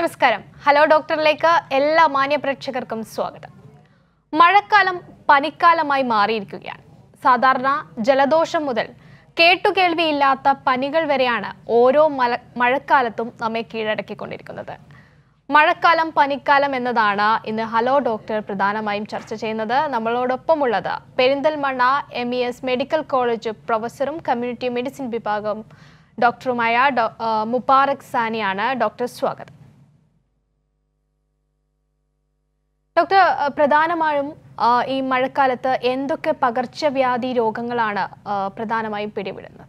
നമസ്കാരം ഹലോ ഡോക്ടറിലേക്ക് എല്ലാ മാന്യ പ്രേക്ഷകർക്കും സ്വാഗതം മഴക്കാലം പനിക്കാലമായി മാറിയിരിക്കുകയാണ് സാധാരണ ജലദോഷം മുതൽ കേട്ടുകേൾവിയില്ലാത്ത പനികൾ വരെയാണ് ഓരോ മല മഴക്കാലത്തും നമ്മെ കീഴടക്കിക്കൊണ്ടിരിക്കുന്നത് മഴക്കാലം പനിക്കാലം എന്നതാണ് ഇന്ന് ഹലോ ഡോക്ടർ പ്രധാനമായും ചർച്ച ചെയ്യുന്നത് നമ്മളോടൊപ്പമുള്ളത് Perinthalmanna M E S medical college പ്രൊഫസറും കമ്മ്യൂണിറ്റി മെഡിസിൻ വിഭാഗം ഡോക്ടറുമായ ഡോ- ആ, മുബാറക് സാനിയാണ് ഡോക്ടർ സ്വാഗതം ഡോക്ടർ ആ, പ്രധാനമായും ആ, ഈ മഴക്കാലത്ത് എന്തൊക്കെ പകർച്ചവ്യാധി രോഗങ്ങളാണ് ആ, പ്രധാനമായും പിടിപെടുന്നത്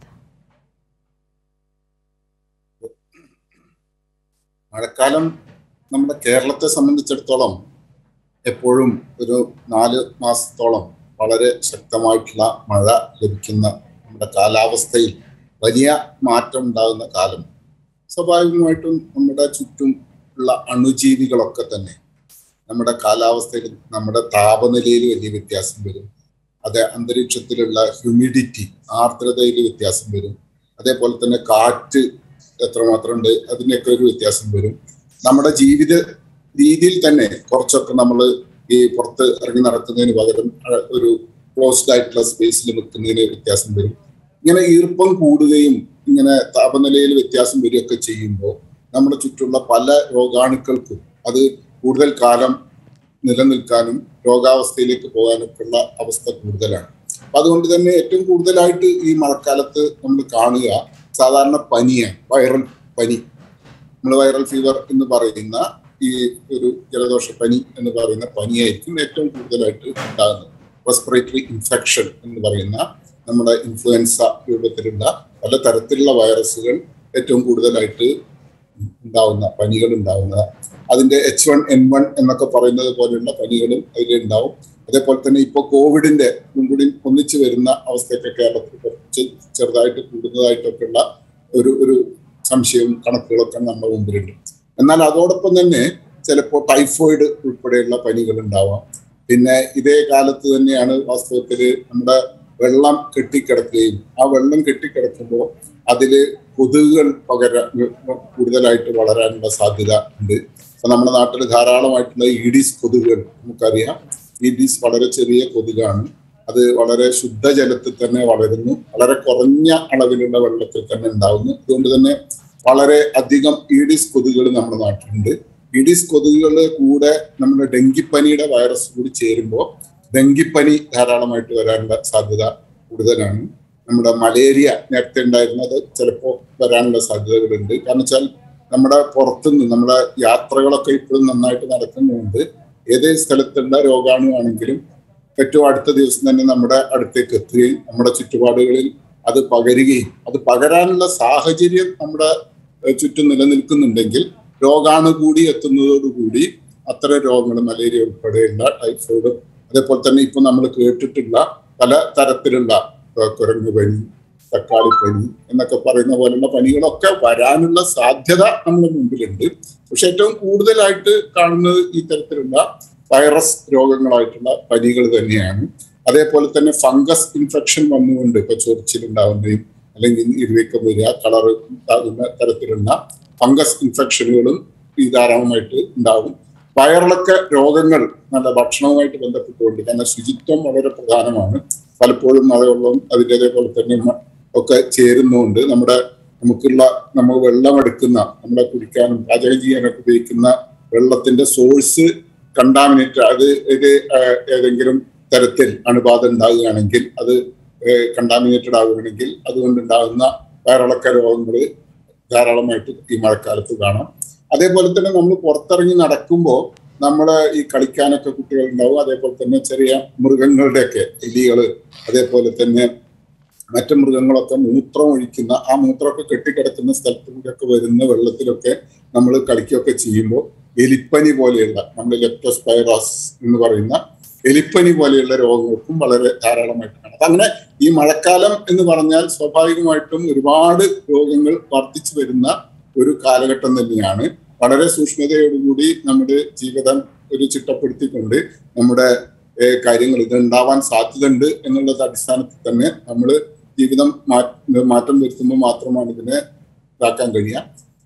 മഴക്കാലം നമ്മുടെ കേരളത്തെ സംബന്ധിച്ചിടത്തോളം എപ്പോഴും ഒരു നാല് മാസത്തോളം വളരെ ശക്തമായിട്ടുള്ള മഴ ലഭിക്കുന്ന നമ്മുടെ കാലാവസ്ഥയിൽ വലിയ മാറ്റം ഉണ്ടാകുന്ന കാലം സ്വാഭാവികമായിട്ടും നമ്മുടെ ചുറ്റും ഉള്ള അണുജീവികളൊക്കെ തന്നെ നമ്മുടെ കാലാവസ്ഥയിൽ നമ്മുടെ താപനിലയിൽ വലിയ വ്യത്യാസം വരും അത് അന്തരീക്ഷത്തിലുള്ള ഹ്യൂമിഡിറ്റി ആർദ്രതയിൽ വ്യത്യാസം വരും അതേപോലെ തന്നെ കാറ്റ് എത്രമാത്രം ഉണ്ട് അതിൻ്റെയൊക്കെ ഒരു വ്യത്യാസം വരും നമ്മുടെ ജീവിത രീതിയിൽ തന്നെ കുറച്ചൊക്കെ നമ്മൾ ഈ പുറത്ത് ഇറങ്ങി നടക്കുന്നതിന് പകരം അഹ് ഒരു ക്ലോസ്ഡ് ആയിട്ടുള്ള സ്പേസിൽ നിൽക്കുന്നതിന് വ്യത്യാസം വരും ഇങ്ങനെ ഈർപ്പം കൂടുകയും ഇങ്ങനെ താപനിലയിൽ വ്യത്യാസം വരികയൊക്കെ ചെയ്യുമ്പോൾ നമ്മുടെ ചുറ്റുള്ള പല രോഗാണുക്കൾക്കും അത് കൂടുതൽ കാലം നിലനിൽക്കാനും രോഗാവസ്ഥയിലേക്ക് പോകാനൊക്കെ ഉള്ള അവസ്ഥ കൂടുതലാണ് അപ്പൊ അതുകൊണ്ട് തന്നെ ഏറ്റവും കൂടുതലായിട്ട് ഈ മഴക്കാലത്ത് നമ്മൾ കാണുക സാധാരണ പനിയാണ് വൈറൽ പനി നമ്മൾ വൈറൽ ഫീവർ എന്ന് പറയുന്ന ഈ ഒരു ജലദോഷ പനി എന്ന് പറയുന്ന പനിയായിരിക്കും ഏറ്റവും കൂടുതലായിട്ട് ഉണ്ടാകുന്നത് റെസ്പിറേറ്ററി ഇൻഫെക്ഷൻ എന്ന് പറയുന്ന നമ്മുടെ ഇൻഫ്ലുവൻസ രൂപത്തിലുള്ള പല തരത്തിലുള്ള വൈറസുകൾ ഏറ്റവും കൂടുതലായിട്ട് ഉണ്ടാവുന്ന പനികൾ ഉണ്ടാവുന്ന അതിന്റെ എച്ച് വൺ എൻ വൺ എന്നൊക്കെ പറയുന്നത് പോലെയുള്ള പനികളും അതിലുണ്ടാവും അതേപോലെ തന്നെ ഇപ്പോൾ കോവിഡിന്റെ കൂടി ഒന്നിച്ചു വരുന്ന അവസ്ഥയൊക്കെ കേരളത്തിൽ കുറച്ച് ചെറുതായിട്ട് കൂടുന്നതായിട്ടൊക്കെയുള്ള ഒരു ഒരു സംശയവും കണക്കുകളൊക്കെ നമ്മുടെ മുമ്പിലുണ്ട് എന്നാൽ അതോടൊപ്പം തന്നെ ചിലപ്പോൾ ടൈഫോയിഡ് ഉൾപ്പെടെയുള്ള പനികൾ ഉണ്ടാവാം പിന്നെ ഇതേ കാലത്ത് തന്നെയാണ് വാസ്തവത്തിൽ നമ്മുടെ വെള്ളം കെട്ടിക്കിടക്കുകയും ആ വെള്ളം കെട്ടിക്കിടക്കുമ്പോൾ അതില് കൊതുകുകൾ പകര കൂടുതലായിട്ട് വളരാനുള്ള സാധ്യത ഉണ്ട് അപ്പൊ നമ്മുടെ നാട്ടിൽ ധാരാളമായിട്ടുള്ള ഈഡീസ് കൊതുകുകൾ നമുക്കറിയാം ഈഡീസ് വളരെ ചെറിയ കൊതുകാണ് അത് വളരെ ശുദ്ധജലത്തിൽ തന്നെ വളരുന്നു വളരെ കുറഞ്ഞ അളവിലുള്ള വെള്ളത്തിൽ തന്നെ ഉണ്ടാവുന്നു അതുകൊണ്ട് തന്നെ വളരെ അധികം ഈഡിസ് കൊതുകുകൾ നമ്മുടെ നാട്ടിലുണ്ട് ഈഡിസ് കൊതുകുകളുടെ കൂടെ നമ്മുടെ ഡെങ്കിപ്പനിയുടെ വൈറസ് കൂടി ചേരുമ്പോൾ ഡെങ്കിപ്പനി ധാരാളമായിട്ട് വരാനുള്ള സാധ്യത കൂടുതലാണ് നമ്മുടെ മലേറിയ നേരത്തെ ഉണ്ടായിരുന്നത് ചിലപ്പോൾ വരാനുള്ള സാധ്യതകളുണ്ട് കാരണം വെച്ചാൽ നമ്മുടെ പുറത്തുനിന്ന് നമ്മുടെ യാത്രകളൊക്കെ ഇപ്പോഴും നന്നായിട്ട് നടക്കുന്നുണ്ട് ഏത് സ്ഥലത്തുള്ള രോഗാണുവാണെങ്കിലും ഏറ്റവും അടുത്ത ദിവസം തന്നെ നമ്മുടെ അടുത്തേക്ക് എത്തുകയും നമ്മുടെ ചുറ്റുപാടുകളിൽ അത് പകരുകയും അത് പകരാനുള്ള സാഹചര്യം നമ്മുടെ ഏഹ്, ചുറ്റും നിലനിൽക്കുന്നുണ്ടെങ്കിൽ രോഗാണു കൂടി എത്തുന്നതോടുകൂടി അത്തരം രോഗങ്ങൾ മലേറിയ ഉൾപ്പെടെയുള്ള ടൈഫോയിഡും അതേപോലെ തന്നെ ഇപ്പൊ നമ്മൾ കേട്ടിട്ടുള്ള പല തരത്തിലുള്ള ഏഹ്, കുരങ്ങ് പനി തക്കാളിപ്പനി എന്നൊക്കെ പറയുന്ന പോലുള്ള പനികളൊക്കെ വരാനുള്ള സാധ്യത നമ്മുടെ മുമ്പിലുണ്ട് പക്ഷെ ഏറ്റവും കൂടുതലായിട്ട് കാണുന്നത് ഈ തരത്തിലുള്ള വൈറസ് രോഗങ്ങളായിട്ടുള്ള പനികൾ തന്നെയാണ് അതേപോലെ തന്നെ ഫംഗസ് ഇൻഫെക്ഷൻ വന്നുകൊണ്ട് ഇപ്പൊ ചൊറിച്ചിലുണ്ടാവുന്നതും അല്ലെങ്കിൽ ഇരുവീക്കം വരിക കളർ ഉണ്ടാകുന്ന തരത്തിലുള്ള ഫംഗസ് ഇൻഫെക്ഷനുകളും ഈ ധാരാളമായിട്ട് ഉണ്ടാവും വയറിളക്ക രോഗങ്ങൾ നല്ല ഭക്ഷണവുമായിട്ട് ബന്ധപ്പെട്ടുകൊണ്ട് കാരണം ശുചിത്വം വളരെ പ്രധാനമാണ് പലപ്പോഴും മഴവെള്ളം അതിൻ്റെ അതേപോലെ തന്നെ മ- ഒക്കെ ചേരുന്നുകൊണ്ട് നമ്മുടെ നമുക്കുള്ള നമ്മൾ വെള്ളം എടുക്കുന്ന നമ്മളെ കുടിക്കാനും പാചകം ചെയ്യാനൊക്കെ ഉപയോഗിക്കുന്ന വെള്ളത്തിന്റെ സോഴ്സ് കണ്ടാമിനേറ്റ് അത് ഇത് ഏഹ്, ഏതെങ്കിലും തരത്തിൽ അണുബാധ ഉണ്ടാകുകയാണെങ്കിൽ അത് കണ്ടാമിനേറ്റഡ് ആകുകയാണെങ്കിൽ അതുകൊണ്ടുണ്ടാകുന്ന വയറിളക്ക രോഗങ്ങൾ ധാരാളമായിട്ട് ഈ മഴക്കാലത്ത് കാണാം അതേപോലെ തന്നെ നമ്മൾ പുറത്തിറങ്ങി നടക്കുമ്പോൾ നമ്മുടെ ഈ കളിക്കാനൊക്കെ കുട്ടികൾ ഉണ്ടാവും അതേപോലെ തന്നെ ചെറിയ മൃഗങ്ങളുടെയൊക്കെ എലികള് അതേപോലെ തന്നെ മറ്റു മൃഗങ്ങളൊക്കെ മൂത്രം ഒഴിക്കുന്ന ആ മൂത്രമൊക്കെ കെട്ടിക്കിടക്കുന്ന സ്ഥലത്തുകൂടെയൊക്കെ വരുന്ന വെള്ളത്തിലൊക്കെ നമ്മൾ കളിക്കുകയൊക്കെ ചെയ്യുമ്പോൾ എലിപ്പനി പോലെയുള്ള നമ്മൾ ലെപ്റ്റോസ്പൈറാസ് എന്ന് പറയുന്ന എലിപ്പനി പോലെയുള്ള രോഗങ്ങൾക്കും വളരെ ധാരാളമായിട്ട് കാണാം അങ്ങനെ ഈ മഴക്കാലം എന്ന് പറഞ്ഞാൽ സ്വാഭാവികമായിട്ടും ഒരുപാട് രോഗങ്ങൾ വർദ്ധിച്ചു വരുന്ന ഒരു കാലഘട്ടം തന്നെയാണ് വളരെ സൂക്ഷ്മതയോടുകൂടി നമ്മുടെ ജീവിതം ഒരു ചിട്ടപ്പെടുത്തിക്കൊണ്ട് നമ്മുടെ ഏഹ്, കാര്യങ്ങൾ ഇത് ഉണ്ടാവാൻ സാധ്യതയുണ്ട് എന്നുള്ളത് അടിസ്ഥാനത്തിൽ തന്നെ നമ്മൾ ജീവിതം മാ- മാറ്റം വരുത്തുമ്പോൾ മാത്രമാണ് ഇതിനെ ഇതാക്കാൻ കഴിയുക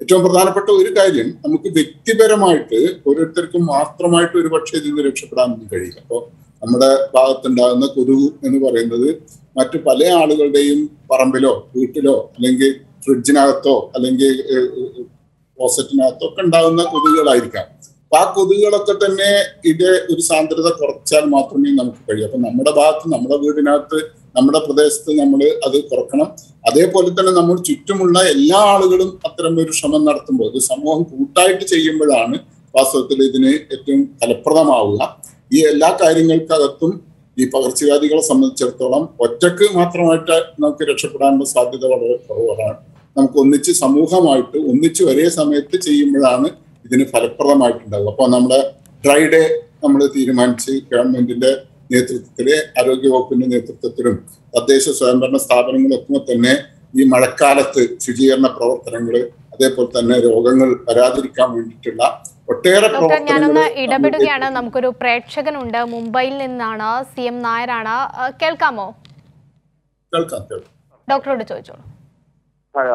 ഏറ്റവും പ്രധാനപ്പെട്ട ഒരു കാര്യം നമുക്ക് വ്യക്തിപരമായിട്ട് ഓരോരുത്തർക്കും മാത്രമായിട്ട് ഒരു പക്ഷേ ഇതിൽ നിന്ന് രക്ഷപ്പെടാനൊന്നും കഴിയില്ല അപ്പോൾ നമ്മുടെ ഭാഗത്തുണ്ടാകുന്ന കൊതുക് എന്ന് പറയുന്നത് മറ്റു പല ആളുകളുടെയും പറമ്പിലോ വീട്ടിലോ അല്ലെങ്കിൽ ഫ്രിഡ്ജിനകത്തോ അല്ലെങ്കിൽ ക്ലോസറ്റിനകത്തോ ഒക്കെ ഉണ്ടാകുന്ന കൊതുകുകളായിരിക്കാം അപ്പൊ ആ കൊതുകുകളൊക്കെ തന്നെ ഇത് ഒരു സാന്ദ്രത കുറച്ചാൽ മാത്രമേ നമുക്ക് കഴിയൂ അപ്പൊ നമ്മുടെ ഭാഗത്ത് നമ്മുടെ വീടിനകത്ത് നമ്മുടെ പ്രദേശത്ത് നമ്മൾ അത് കുറക്കണം അതേപോലെ തന്നെ നമ്മൾ ചുറ്റുമുള്ള എല്ലാ ആളുകളും അത്തരം ഒരു ശ്രമം നടത്തുമ്പോൾ ഇത് സമൂഹം കൂട്ടായിട്ട് ചെയ്യുമ്പോഴാണ് വാസ്തവത്തിൽ ഇതിന് ഏറ്റവും ഫലപ്രദമാവുക ഈ എല്ലാ കാര്യങ്ങൾക്കകത്തും ഈ പകർച്ചവ്യാധികളെ സംബന്ധിച്ചിടത്തോളം ഒറ്റക്ക് മാത്രമായിട്ട് നമുക്ക് രക്ഷപ്പെടാനുള്ള സാധ്യത വളരെ കുറവാണ് നമുക്ക് ഒന്നിച്ച് സമൂഹമായിട്ട് ഒന്നിച്ച് ഒരേ സമയത്ത് ചെയ്യുമ്പോഴാണ് ഇതിന് ഫലപ്രദമായിട്ടുണ്ടാവുക അപ്പോൾ നമ്മുടെ ഡ്രൈ ഡേ നമ്മൾ തീരുമാനിച്ച് ഗവൺമെന്റിന്റെ നേതൃത്വത്തില് ആരോഗ്യവകുപ്പിന്റെ നേതൃത്വത്തിലും തദ്ദേശ സ്വയംഭരണ സ്ഥാപനങ്ങളൊക്കെ തന്നെ ഈ മഴക്കാലത്ത് ശുചീകരണ പ്രവർത്തനങ്ങൾ അതേപോലെ തന്നെ രോഗങ്ങൾ വരാതിരിക്കാൻ വേണ്ടിയിട്ടുള്ള ഒട്ടേറെ ഡോക്ടർ ഞാനൊന്ന് പ്രവർത്തനങ്ങൾ ഇടപെടുകയാണ് നമുക്കൊരു പ്രേക്ഷകനുണ്ട് മുംബൈയിൽ നിന്നാണ് സി എം നായരാണ് ആ, കേൾക്കാമോ കേൾക്കാം കേൾക്കാം ഡോക്ടറോട് ചോദിച്ചോളൂ ഹലോ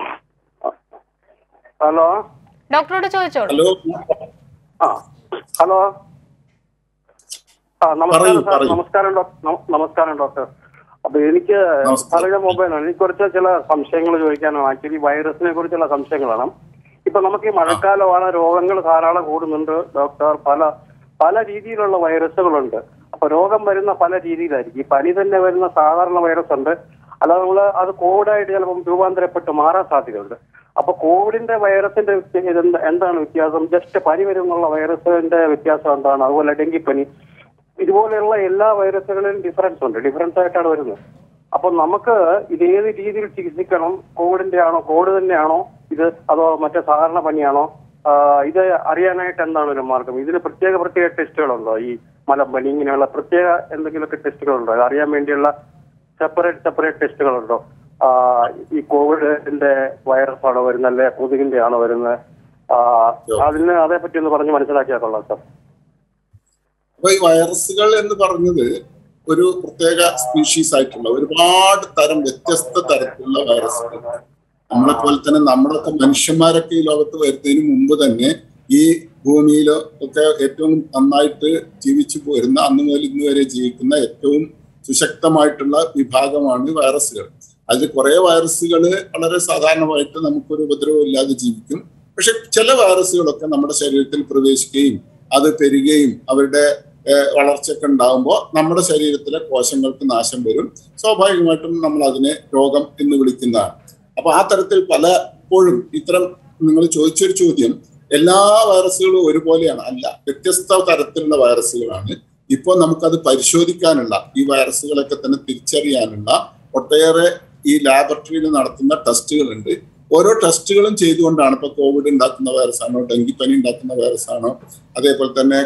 ഹലോ ഡോക്ടറോട് ചോദിച്ചോളൂ ഹലോ ആ ഹലോ ആ നമസ്കാരം പറയൂ, സാർ പറയൂ. നമസ്കാരം ഡോക്ടർ നമസ്കാരം ഡോക്ടർ അപ്പൊ എനിക്ക് നമസ്കാരം. അറിയാൻ മൊബൈലാണ് എനിക്ക് കുറച്ച് ചില സംശയങ്ങൾ ചോദിക്കാനാണ് ആക്ച്വലി വൈറസിനെ കുറിച്ചുള്ള സംശയങ്ങളാണ് ഇപ്പൊ നമുക്ക് ഈ മഴക്കാലമാണ് രോഗങ്ങൾ ധാരാളം കൂടുന്നുണ്ട് ഡോക്ടർ പല പല രീതിയിലുള്ള വൈറസുകളുണ്ട് അപ്പൊ രോഗം വരുന്ന പല രീതിയിലായിരിക്കും ഈ പനി തന്നെ വരുന്ന സാധാരണ വൈറസ് ഉണ്ട് അല്ലാതെ നമ്മൾ അത് കോവിഡായിട്ട് ചിലപ്പം രൂപാന്തരപ്പെട്ട് മാറാൻ സാധ്യതയുണ്ട് അപ്പൊ കോവിഡിന്റെ വൈറസിന്റെ വ്യത്യ- ഇതെന്ത- എന്താണ് വ്യത്യാസം ജസ്റ്റ് പനി വരുന്നുള്ള വൈറസിന്റെ വ്യത്യാസം എന്താണ് അതുപോലെ ഡെങ്കിപ്പനി ഇതുപോലെയുള്ള എല്ലാ വൈറസുകളിലും ഡിഫറൻസ് ഉണ്ട് ഡിഫറൻസ് ആയിട്ടാണ് വരുന്നത് അപ്പൊ നമുക്ക് ഇത് ഏത് രീതിയിൽ ചികിത്സിക്കണം കോവിഡിന്റെ ആണോ കോവിഡ് തന്നെയാണോ ഇത് അതോ മറ്റേ സാധാരണ പനിയാണോ ആ, ഇത് അറിയാനായിട്ട് എന്താണ് ഒരു മാർഗം ഇതിന് പ്രത്യേക പ്രത്യേക ടെസ്റ്റുകളുണ്ടോ ഈ മലമ്പനി ഇങ്ങനെയുള്ള പ്രത്യേക എന്തെങ്കിലുമൊക്കെ ടെസ്റ്റുകളുണ്ടോ ഇത് അറിയാൻ വേണ്ടിയുള്ള സെപ്പറേറ്റ് സെപ്പറേറ്റ് ടെസ്റ്റുകളുണ്ടോ ആ, ഈ കോവിഡിന്റെ വൈറസ് ആണോ വരുന്നത് അല്ലെ കൊതുകിന്റെ ആണോ വരുന്നത് ആ, അതിന് അതേപ്പറ്റി ഒന്ന് പറഞ്ഞ് മനസ്സിലാക്കിയാൽ കൊള്ളാം സാർ അപ്പൊ ഈ വൈറസുകൾ എന്ന് പറഞ്ഞത് ഒരു പ്രത്യേക സ്പീഷീസ് ആയിട്ടുള്ള ഒരുപാട് തരം വ്യത്യസ്ത തരത്തിലുള്ള വൈറസുകൾ നമ്മളെ പോലെ തന്നെ നമ്മളൊക്കെ മനുഷ്യന്മാരൊക്കെ ഈ ലോകത്ത് വരുന്നതിന് മുമ്പ് തന്നെ ഈ ഭൂമിയിൽ ഒക്കെ ഏറ്റവും നന്നായിട്ട് ജീവിച്ചു പോരുന്ന അന്ന് മുതൽ ഇന്ന് വരെ ജീവിക്കുന്ന ഏറ്റവും സുശക്തമായിട്ടുള്ള വിഭാഗമാണ് വൈറസുകൾ അതിൽ കുറെ വൈറസുകൾ വളരെ സാധാരണമായിട്ട് നമുക്കൊരു ഉപദ്രവം ഇല്ലാതെ ജീവിക്കും പക്ഷെ ചില വൈറസുകളൊക്കെ നമ്മുടെ ശരീരത്തിൽ പ്രവേശിക്കുകയും അത് പെരുകയും അവരുടെ ഏഹ്, വളർച്ചയൊക്കെ ഉണ്ടാകുമ്പോൾ നമ്മുടെ ശരീരത്തിലെ കോശങ്ങൾക്ക് നാശം വരും സ്വാഭാവികമായിട്ടും നമ്മൾ അതിനെ രോഗം എന്ന് വിളിക്കുന്നതാണ് അപ്പൊ ആ തരത്തിൽ പലപ്പോഴും ഇത്തരം നിങ്ങൾ ചോദിച്ചൊരു ചോദ്യം എല്ലാ വൈറസുകളും ഒരുപോലെയാണ് അല്ല വ്യത്യസ്ത തരത്തിലുള്ള വൈറസുകളാണ് ഇപ്പോൾ നമുക്കത് പരിശോധിക്കാനുള്ള ഈ വൈറസുകളൊക്കെ തന്നെ തിരിച്ചറിയാനുള്ള ഒട്ടേറെ ഈ ലാബറട്ടറിയിൽ നടത്തുന്ന ടെസ്റ്റുകളുണ്ട് ഓരോ ടെസ്റ്റുകളും ചെയ്തുകൊണ്ടാണ് ഇപ്പൊ കോവിഡ് ഉണ്ടാക്കുന്ന വൈറസാണോ ഡെങ്കിപ്പനി ഉണ്ടാക്കുന്ന വൈറസാണോ അതേപോലെ തന്നെ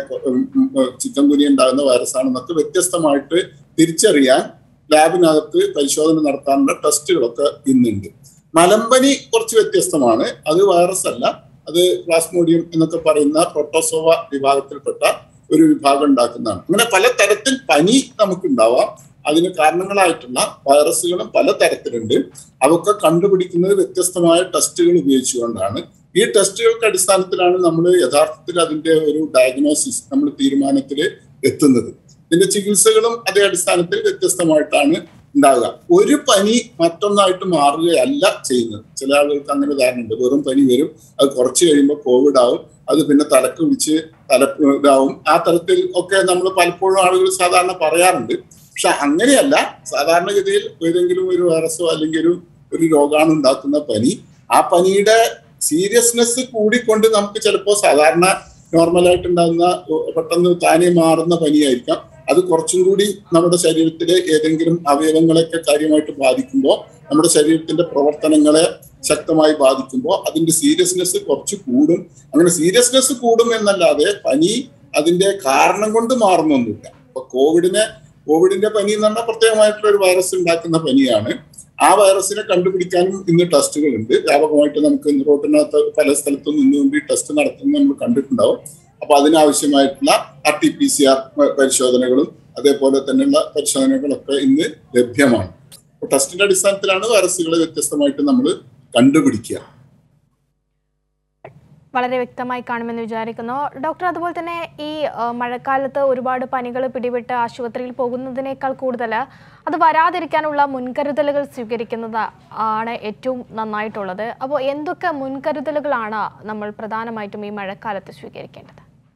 ചിക്കൻ കുനി ഉണ്ടാകുന്ന വൈറസാണെന്നൊക്കെ വ്യത്യസ്തമായിട്ട് തിരിച്ചറിയാൻ ലാബിനകത്ത് പരിശോധന നടത്താനുള്ള ടെസ്റ്റുകളൊക്കെ ഇന്നുണ്ട് മലമ്പനി കുറച്ച് വ്യത്യസ്തമാണ് അത് വൈറസ് അല്ല അത് പ്ലാസ്മോഡിയം എന്നൊക്കെ പറയുന്ന പ്രോട്ടോസോവ വിഭാഗത്തിൽപ്പെട്ട ഒരു വിഭാഗം ഉണ്ടാക്കുന്നതാണ് അങ്ങനെ പല തരത്തിൽ പനി നമുക്കുണ്ടാവാം അതിന് കാരണങ്ങളായിട്ടുള്ള വൈറസുകളും പല തരത്തിലുണ്ട് അതൊക്കെ കണ്ടുപിടിക്കുന്നത് വ്യത്യസ്തമായ ടെസ്റ്റുകൾ ഉപയോഗിച്ചുകൊണ്ടാണ് ഈ ടെസ്റ്റുകൾക്ക് അടിസ്ഥാനത്തിലാണ് നമ്മൾ യഥാർത്ഥത്തിൽ അതിന്റെ ഒരു ഡയഗ്നോസിസ് നമ്മൾ തീരുമാനത്തിൽ എത്തുന്നത് ഇതിന്റെ ചികിത്സകളും അതേ അടിസ്ഥാനത്തിൽ വ്യത്യസ്തമായിട്ടാണ് ഉണ്ടാകുക ഒരു പനി മറ്റൊന്നായിട്ട് മാറുകയല്ല ചെയ്യുന്നത് ചില ആളുകൾക്ക് അങ്ങനെ ധാരണയുണ്ട് വെറും പനി വരും അത് കുറച്ച് കഴിയുമ്പോൾ കോവിഡ് ആവും അത് പിന്നെ തലക്ക് പിടിച്ച് തല ഇതാവും ആ തരത്തിൽ ഒക്കെ നമ്മൾ പലപ്പോഴും ആളുകൾ സാധാരണ പറയാറുണ്ട് പക്ഷെ അങ്ങനെയല്ല സാധാരണഗതിയിൽ ഏതെങ്കിലും ഒരു വൈറസോ അല്ലെങ്കിൽ ഒരു ഒരു രോഗാണു ഉണ്ടാക്കുന്ന പനി ആ പനിയുടെ സീരിയസ്നെസ് കൂടിക്കൊണ്ട് നമുക്ക് ചിലപ്പോൾ സാധാരണ നോർമലായിട്ട് ഉണ്ടാകുന്ന പെട്ടെന്ന് താനെ മാറുന്ന പനിയായിരിക്കാം അത് കുറച്ചും കൂടി നമ്മുടെ ശരീരത്തിലെ ഏതെങ്കിലും അവയവങ്ങളെയൊക്കെ കാര്യമായിട്ട് ബാധിക്കുമ്പോൾ നമ്മുടെ ശരീരത്തിന്റെ പ്രവർത്തനങ്ങളെ ശക്തമായി ബാധിക്കുമ്പോൾ അതിന്റെ സീരിയസ്നെസ് കുറച്ച് കൂടും അങ്ങനെ സീരിയസ്നെസ് കൂടും എന്നല്ലാതെ പനി അതിന്റെ കാരണം കൊണ്ട് മാറുന്നൊന്നുമില്ല അപ്പൊ കോവിഡിനെ കോവിഡിന്റെ പനി എന്ന് പറഞ്ഞാൽ പ്രത്യേകമായിട്ടുള്ള ഒരു വൈറസ് ഉണ്ടാക്കുന്ന പനിയാണ് ആ വൈറസിനെ കണ്ടുപിടിക്കാനും ഇന്ന് ടെസ്റ്റുകൾ ഉണ്ട് വ്യാപകമായിട്ട് നമുക്ക് റോട്ടിനകത്ത് പല സ്ഥലത്തും നിന്നുകൊണ്ട് ഈ ടെസ്റ്റ് നടത്തുന്നത് നമ്മൾ കണ്ടിട്ടുണ്ടാവും അപ്പൊ അതിനാവശ്യമായിട്ടുള്ള R T P C R പരിശോധനകളും അതേപോലെ തന്നെയുള്ള പരിശോധനകളൊക്കെ ഇന്ന് ലഭ്യമാണ് അപ്പൊ ടെസ്റ്റിന്റെ അടിസ്ഥാനത്തിലാണ് വൈറസുകളെ വ്യത്യസ്തമായിട്ട് നമ്മൾ കണ്ടുപിടിക്കുക വളരെ വ്യക്തമായി കാണുമെന്ന് വിചാരിക്കുന്നു ഡോക്ടർ അതുപോലെ തന്നെ ഈ ആ, മഴക്കാലത്ത് ഒരുപാട് പനികൾ പിടിപെട്ട് ആശുപത്രിയിൽ പോകുന്നതിനേക്കാൾ കൂടുതൽ അത് വരാതിരിക്കാനുള്ള മുൻകരുതലുകൾ സ്വീകരിക്കുന്നത് ആണ് ഏറ്റവും നന്നായിട്ടുള്ളത് അപ്പോൾ എന്തൊക്കെ മുൻകരുതലുകളാണ് നമ്മൾ പ്രധാനമായിട്ടും ഈ മഴക്കാലത്ത് സ്വീകരിക്കേണ്ടത്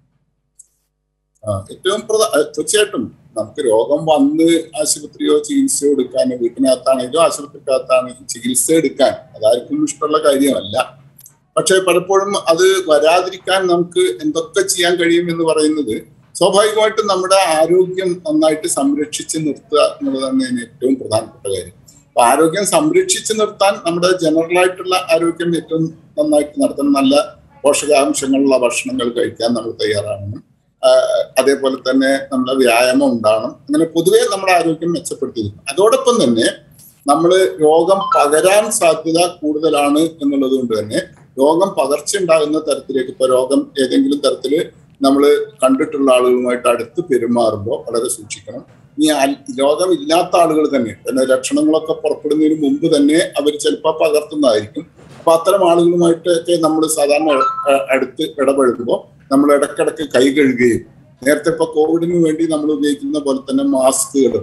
ആ, ഏറ്റവും പ്രധാ ആ, തീർച്ചയായിട്ടും നമുക്ക് രോഗം വന്ന് ആശുപത്രിയോ ചികിത്സയോ എടുക്കാൻ വീട്ടിനകത്താണെങ്കിലും ആശുപത്രിക്കകത്താണെങ്കിലും ചികിത്സ എടുക്കാൻ അതാർക്കും ഇഷ്ടമുള്ള കാര്യമല്ല പക്ഷെ പലപ്പോഴും അത് വരാതിരിക്കാൻ നമുക്ക് എന്തൊക്കെ ചെയ്യാൻ കഴിയും എന്ന് പറയുന്നത് സ്വാഭാവികമായിട്ടും നമ്മുടെ ആരോഗ്യം നന്നായിട്ട് സംരക്ഷിച്ച് നിർത്തുക എന്നുള്ളതാണ് ഇതിന് ഏറ്റവും പ്രധാനപ്പെട്ട കാര്യം അപ്പൊ ആരോഗ്യം സംരക്ഷിച്ച് നിർത്താൻ നമ്മുടെ ജനറൽ ആയിട്ടുള്ള ആരോഗ്യം ഏറ്റവും നന്നായിട്ട് നടത്തണം നല്ല പോഷകാംശങ്ങളുള്ള ഭക്ഷണങ്ങൾ കഴിക്കാൻ നമ്മൾ തയ്യാറാവണം ആഹ് അതേപോലെ തന്നെ നമ്മുടെ വ്യായാമം ഉണ്ടാവണം അങ്ങനെ പൊതുവെ നമ്മുടെ ആരോഗ്യം മെച്ചപ്പെടുത്തിയിരിക്കണം അതോടൊപ്പം തന്നെ നമ്മൾ രോഗം പകരാൻ സാധ്യത കൂടുതലാണ് എന്നുള്ളത് കൊണ്ട് തന്നെ രോഗം പകർച്ച ഉണ്ടാകുന്ന തരത്തിലേക്ക് ഇപ്പൊ രോഗം ഏതെങ്കിലും തരത്തിൽ നമ്മൾ കണ്ടിട്ടുള്ള ആളുകളുമായിട്ട് അടുത്ത് പെരുമാറുമ്പോൾ വളരെ സൂക്ഷിക്കണം ഇനി അൽ- രോഗമില്ലാത്ത ആളുകൾ തന്നെ പിന്നെ ലക്ഷണങ്ങളൊക്കെ പുറപ്പെടുന്നതിന് മുമ്പ് തന്നെ അവർ ചിലപ്പോൾ പകർത്തുന്നതായിരിക്കും അപ്പൊ അത്തരം ആളുകളുമായിട്ടൊക്കെ നമ്മൾ സാധാരണ അഹ് അടുത്ത് ഇടപഴകുമ്പോൾ നമ്മൾ ഇടയ്ക്കിടയ്ക്ക് കൈ കഴുകുകയും നേരത്തെ ഇപ്പൊ കോവിഡിന് വേണ്ടി നമ്മൾ ഉപയോഗിക്കുന്ന പോലെ തന്നെ മാസ്കുകൾ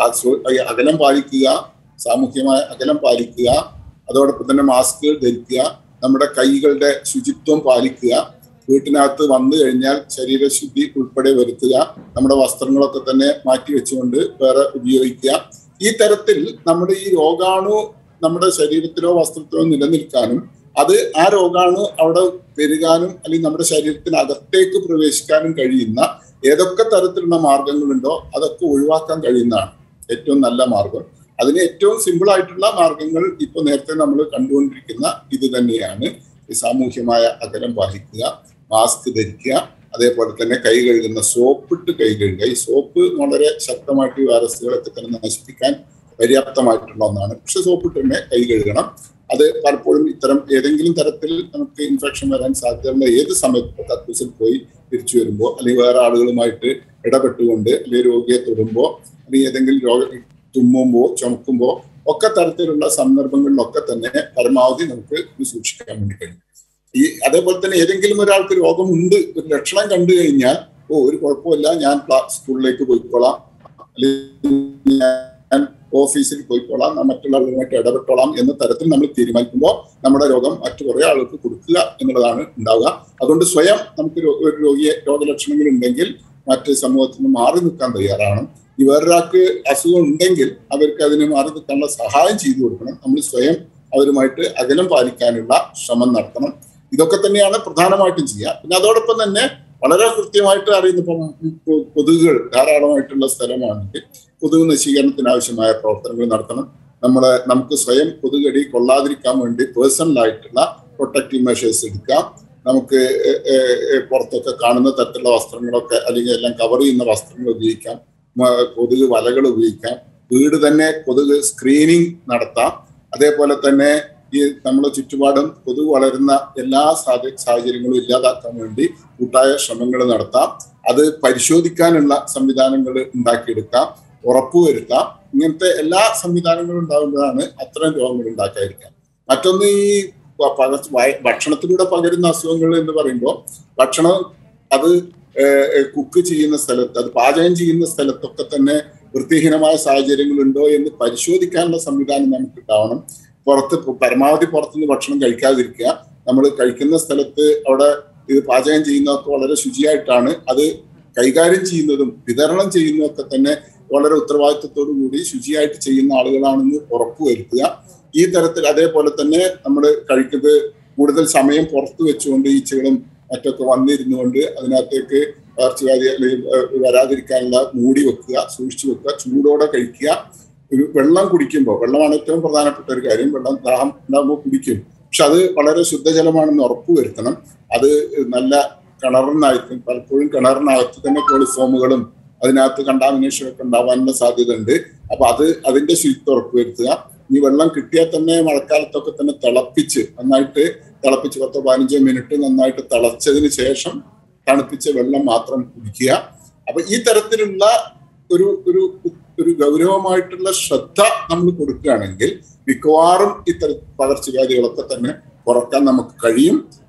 അകലം പാലിക്കുക സാമൂഹ്യമായ അകലം പാലിക്കുക അതോടൊപ്പം തന്നെ മാസ്ക് ധരിക്കുക നമ്മുടെ കൈകളുടെ ശുചിത്വം പാലിക്കുക വീട്ടിനകത്ത് വന്നു കഴിഞ്ഞാൽ ശരീരശുദ്ധി ഉൾപ്പെടെ വരുത്തുക നമ്മുടെ വസ്ത്രങ്ങളൊക്കെ തന്നെ മാറ്റി വെച്ചുകൊണ്ട് വേറെ ഉപയോഗിക്കുക ഈ തരത്തിൽ നമ്മുടെ ഈ രോഗാണു നമ്മുടെ ശരീരത്തിലോ വസ്ത്രത്തിലോ നിലനിൽക്കാനും അത് ആ രോഗാണു അവിടെ പെരുകാനും അല്ലെങ്കിൽ നമ്മുടെ ശരീരത്തിനകത്തേക്ക് പ്രവേശിക്കാനും കഴിയുന്ന ഏതൊക്കെ തരത്തിലുള്ള മാർഗങ്ങളുണ്ടോ അതൊക്കെ ഒഴിവാക്കാൻ കഴിയുന്നതാണ് ഏറ്റവും നല്ല മാർഗം അതിന് ഏറ്റവും സിമ്പിൾ ആയിട്ടുള്ള മാർഗങ്ങൾ ഇപ്പൊ നേരത്തെ നമ്മൾ കണ്ടുകൊണ്ടിരിക്കുന്ന ഇത് തന്നെയാണ് ഈ സാമൂഹ്യമായ അകലം പാലിക്കുക മാസ്ക് ധരിക്കുക അതേപോലെ തന്നെ കൈ കഴുകുന്ന സോപ്പിട്ട് കൈ കഴുകുക ഈ സോപ്പ് വളരെ ശക്തമായിട്ട് ഈ വൈറസുകളൊക്കെ തന്നെ നശിപ്പിക്കാൻ പര്യാപ്തമായിട്ടുള്ള ഒന്നാണ് പക്ഷെ സോപ്പിട്ട് തന്നെ കൈ കഴുകണം അത് പലപ്പോഴും ഇത്തരം ഏതെങ്കിലും തരത്തിൽ നമുക്ക് ഇൻഫെക്ഷൻ വരാൻ സാധ്യതയുള്ള ഏത് സമയത്ത് കക്കൂസിൽ പോയി തിരിച്ചു വരുമ്പോൾ അല്ലെങ്കിൽ വേറെ ആളുകളുമായിട്ട് ഇടപെട്ടുകൊണ്ട് അല്ലെങ്കിൽ രോഗിയെ തൊടുമ്പോൾ അല്ലെങ്കിൽ ഏതെങ്കിലും രോഗ തുമ്മുമ്പോൾ ചുമക്കുമ്പോൾ ഒക്കെ തരത്തിലുള്ള സന്ദർഭങ്ങളിലൊക്കെ തന്നെ പരമാവധി നമുക്ക് ഇത് സൂക്ഷിക്കാൻ വേണ്ടി കഴിയും ഈ അതേപോലെ തന്നെ ഏതെങ്കിലും ഒരാൾക്ക് രോഗമുണ്ട് ഒരു ലക്ഷണം കണ്ടു കഴിഞ്ഞാൽ ഓ ഒരു കുഴപ്പമില്ല ഞാൻ ക്ലാ- സ്കൂളിലേക്ക് പോയിക്കോളാം അല്ലെങ്കിൽ ഞാൻ ഓഫീസിൽ പോയിക്കോളാം ഞാൻ മറ്റുള്ള ആളുകളുമായിട്ട് ഇടപെട്ടോളാം എന്ന തരത്തിൽ നമ്മൾ തീരുമാനിക്കുമ്പോൾ നമ്മുടെ രോഗം മറ്റു കുറെ ആളുകൾക്ക് കൊടുക്കുക എന്നുള്ളതാണ് ഉണ്ടാവുക അതുകൊണ്ട് സ്വയം നമുക്ക് രോ- ഒരു രോഗിയെ രോഗലക്ഷണങ്ങൾ ഉണ്ടെങ്കിൽ മറ്റ് സമൂഹത്തിൽ നിന്ന് മാറി നിൽക്കാൻ തയ്യാറാണ് ഈ വേറൊരാൾക്ക് അസുഖം ഉണ്ടെങ്കിൽ അവർക്ക് അതിന് മാറി നിൽക്കാനുള്ള സഹായം ചെയ്തു കൊടുക്കണം നമ്മൾ സ്വയം അവരുമായിട്ട് അകലം പാലിക്കാനുള്ള ശ്രമം നടത്തണം ഇതൊക്കെ തന്നെയാണ് പ്രധാനമായിട്ടും ചെയ്യുക പിന്നെ അതോടൊപ്പം തന്നെ വളരെ കൃത്യമായിട്ട് അറിയുന്ന ഇപ്പം കൊ- കൊതുകുകൾ ധാരാളമായിട്ടുള്ള സ്ഥലമാണെങ്കിൽ കൊതുക് നശീകരണത്തിന് ആവശ്യമായ പ്രവർത്തനങ്ങൾ നടത്തണം നമ്മളെ നമുക്ക് സ്വയം കൊതുകടി കൊള്ളാതിരിക്കാൻ വേണ്ടി പേഴ്സണൽ ആയിട്ടുള്ള പ്രൊട്ടക്റ്റീവ് മെഷേഴ്സ് എടുക്കാം നമുക്ക് ഏഹ്, ഏഹ്, ഏഹ്, പുറത്തൊക്കെ കാണുന്ന തരത്തിലുള്ള വസ്ത്രങ്ങളൊക്കെ അല്ലെങ്കിൽ എല്ലാം കവർ ചെയ്യുന്ന വസ്ത്രങ്ങൾ ഉപയോഗിക്കാം മ- കൊതുക് വലകൾ ഉപയോഗിക്കാം വീട് തന്നെ കൊതുക് സ്ക്രീനിങ് നടത്താം അതേപോലെ തന്നെ ഈ നമ്മുടെ ചുറ്റുപാടും കൊതുക് വളരുന്ന എല്ലാ സാധ്യ സാഹചര്യങ്ങളും ഇല്ലാതാക്കാൻ വേണ്ടി കൂട്ടായ ശ്രമങ്ങൾ നടത്താം അത് പരിശോധിക്കാനുള്ള സംവിധാനങ്ങൾ ഉണ്ടാക്കിയെടുക്കാം ഉറപ്പുവരുത്താം ഇങ്ങനത്തെ എല്ലാ സംവിധാനങ്ങളും ഉണ്ടാകുമ്പോഴാണ് അത്തരം രോഗങ്ങൾ ഉണ്ടാക്കാതിരിക്കാം മറ്റൊന്ന് ഈ പ- പകർച്ച വയ- ഭക്ഷണത്തിലൂടെ പകരുന്ന അസുഖങ്ങൾ എന്ന് പറയുമ്പോൾ ഭക്ഷണം അത് കുക്ക് ചെയ്യുന്ന സ്ഥലത്ത് അത് പാചകം ചെയ്യുന്ന സ്ഥലത്തൊക്കെ തന്നെ വൃത്തിഹീനമായ സാഹചര്യങ്ങളുണ്ടോ എന്ന് പരിശോധിക്കാനുള്ള സംവിധാനം നമുക്ക് ഉണ്ടാവണം പുറത്ത് പ- പരമാവധി പുറത്തുനിന്ന് ഭക്ഷണം കഴിക്കാതിരിക്കുക നമ്മൾ കഴിക്കുന്ന സ്ഥലത്ത് അവിടെ ഇത് പാചകം ചെയ്യുന്നതൊക്കെ വളരെ ശുചിയായിട്ടാണ് അത് കൈകാര്യം ചെയ്യുന്നതും വിതരണം ചെയ്യുന്നതൊക്കെ തന്നെ വളരെ ഉത്തരവാദിത്വത്തോടു കൂടി ശുചിയായിട്ട് ചെയ്യുന്ന ആളുകളാണെന്ന് ഉറപ്പുവരുത്തുക ഈ തരത്തിൽ അതേപോലെ തന്നെ നമ്മൾ കഴിക്കുന്നത് കൂടുതൽ സമയം പുറത്തു വെച്ചുകൊണ്ട് ഈച്ചകളും മറ്റൊക്കെ വന്നിരുന്നുകൊണ്ട് അതിനകത്തേക്ക് പകർച്ചവ്യാധി അല്ലെങ്കിൽ ഏഹ്, വരാതിരിക്കാനുള്ള മൂടി വെക്കുക സൂക്ഷിച്ചു വെക്കുക ചൂടോടെ കഴിക്കുക ഒരു വെള്ളം കുടിക്കുമ്പോൾ വെള്ളമാണ് ഏറ്റവും പ്രധാനപ്പെട്ട ഒരു കാര്യം വെള്ളം ദാഹം ഉണ്ടാകുമ്പോൾ കുടിക്കും പക്ഷെ അത് വളരെ ശുദ്ധജലമാണെന്ന് ഉറപ്പുവരുത്തണം അത് നല്ല കിണറിനായിരിക്കും പലപ്പോഴും കിണറിനകത്ത് തന്നെ കോളിഫോമുകളും അതിനകത്ത് കണ്ടാമിനേഷൻ ഒക്കെ ഉണ്ടാവാനുള്ള സാധ്യത ഉണ്ട് അപ്പൊ അത് അതിന്റെ ശുചിത്വം ഉറപ്പുവരുത്തുക ഈ വെള്ളം കിട്ടിയാൽ തന്നെ മഴക്കാലത്തൊക്കെ തന്നെ തിളപ്പിച്ച് നന്നായിട്ട് തിളപ്പിച്ച് പത്തോ പതിനഞ്ചോ മിനിറ്റ് നന്നായിട്ട് തിളച്ചതിന് ശേഷം തണുപ്പിച്ച വെള്ളം മാത്രം കുടിക്കുക അപ്പൊ ഈ തരത്തിലുള്ള ഒരു ഒരു ഒരു ഗൗരവമായിട്ടുള്ള ശ്രദ്ധ നമ്മൾ കൊടുക്കുകയാണെങ്കിൽ മിക്കവാറും ഇത്തരം പകർച്ചവ്യാധികളൊക്കെ തന്നെ കുറക്കാൻ നമുക്ക് കഴിയും